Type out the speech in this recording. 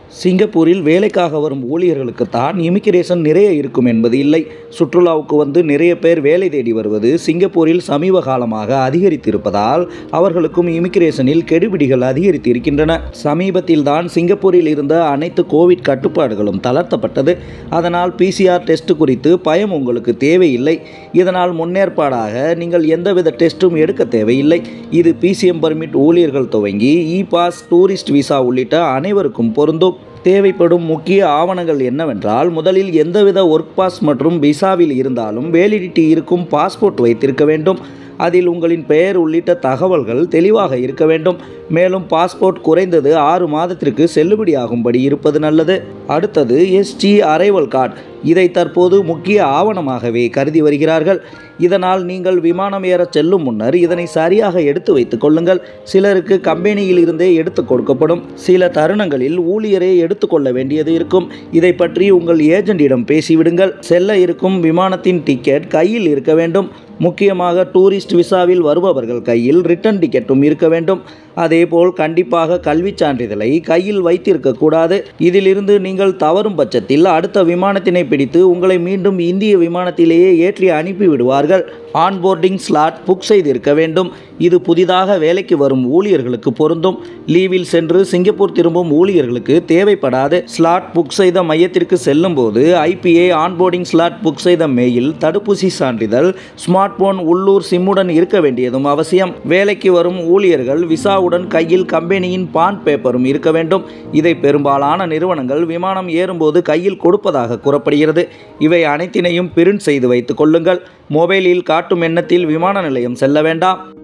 சிங்கப்பூரில் வேலைக்காக வரும் ஊழியர்களுக்குத்தான் இமிகிரேஷன் நிறைய இருக்கும் என்பது இல்லை சுற்றுலாவுக்கு வந்து நிறைய பேர் வேலை தேடி வருவது சிங்கப்பூரில் சமீப காலமாக அதிகரித்திருப்பதால் அவர்களுக்கும் இமிகிரேஷனில் கெடுபிடிகள் அதிகரித்து இருக்கின்றன சமீபத்தில் தான் சிங்கப்பூரில் இருந்த அனைத்து கோவிட் கட்டுப்பாடுகளும் தளர்த்தப்பட்டது அதனால் பிசிஆர் டெஸ்ட் குறித்து பயம் உங்களுக்கு தேவையில்லை இதனால் முன்னேற்பாடாக நீங்கள் எந்தவித டெஸ்ட்டும் எடுக்க தேவையில்லை இது பிசிஎம் பர்மிட் ஊழியர்கள் துவங்கி இ பாஸ் டூரிஸ்ட் விசா உள்ளிட்ட அனைவருக்கும் பொருந்தும் தேவைப்படும் முக்கிய ஆவணங்கள் என்னவென்றால் முதலில் எந்தவித ஒர்க் பாஸ் மற்றும் விசாவில் இருந்தாலும் வேலிடிட்டி இருக்கும் பாஸ்போர்ட் வைத்திருக்க வேண்டும் அதில் உங்களின் பெயர் உள்ளிட்ட தகவல்கள் தெளிவாக இருக்க வேண்டும் மேலும் பாஸ்போர்ட் குறைந்தது ஆறு மாதத்திற்கு செல்லுபடியாகும்படி இருப்பது நல்லது அடுத்தது எஸ்டி அரைவல் கார்டு இதை தற்போது முக்கிய ஆவணமாகவே கருதி வருகிறார்கள் இதனால் நீங்கள் விமானம் ஏற செல்லும் முன்னர் இதனை சரியாக எடுத்து வைத்துக் கொள்ளுங்கள் சிலருக்கு கம்பெனியில் இருந்தே எடுத்து கொடுக்கப்படும் சில தருணங்களில் ஊழியரே எடுத்துக்கொள்ள வேண்டியது இருக்கும் இதை பற்றி உங்கள் ஏஜெண்டிடம் பேசிவிடுங்கள் செல்ல இருக்கும் விமானத்தின் டிக்கெட் கையில் இருக்க வேண்டும் முக்கியமாக டூரிஸ்ட் விசாவில் வருபவர்கள் கையில் ரிட்டர்ன் டிக்கெட்டும் இருக்க வேண்டும் அதேபோல் கண்டிப்பாக கல்விச் சான்றிதழை கையில் வைத்திருக்கக்கூடாது இதிலிருந்து நீங்கள் தவறும் பட்சத்தில் அடுத்த விமானத்தினை பிடித்து உங்களை மீண்டும் இந்திய விமானத்திலேயே ஏற்றி அனுப்பி விடுவார்கள் ஆன்போர்டிங் ஸ்லாட் புக் செய்திருக்க வேண்டும் இது புதிதாக வேலைக்கு வரும் ஊழியர்களுக்கு பொருந்தும் லீவில் சென்று சிங்கப்பூர் திரும்பும் ஊழியர்களுக்கு தேவைப்படாது ஸ்லாட் புக் செய்த மையத்திற்கு செல்லும் போது ஐபிஏ ஆன்போர்டிங் ஸ்லாட் புக் செய்த மெயில் தடுப்பூசி சான்றிதழ் ஸ்மார்ட் போன் உள்ளூர் சிம்முடன் இருக்க வேண்டியதும் அவசியம் வேலைக்கு வரும் ஊழியர்கள் விசாவுடன் கையில் கம்பெனியின் பான் பேப்பரும் இருக்க வேண்டும் இதை பெரும்பாலான நிறுவனங்கள் விமானம் ஏறும்போது கையில் கொடுப்பதாக கூறப்படுகிறது இவை அனைத்தினையும் பிரிண்ட் செய்து வைத்துக் கொள்ளுங்கள் மொபைலில் காட்டும் எண்ணத்தில் விமான நிலையம் செல்ல வேண்டாம்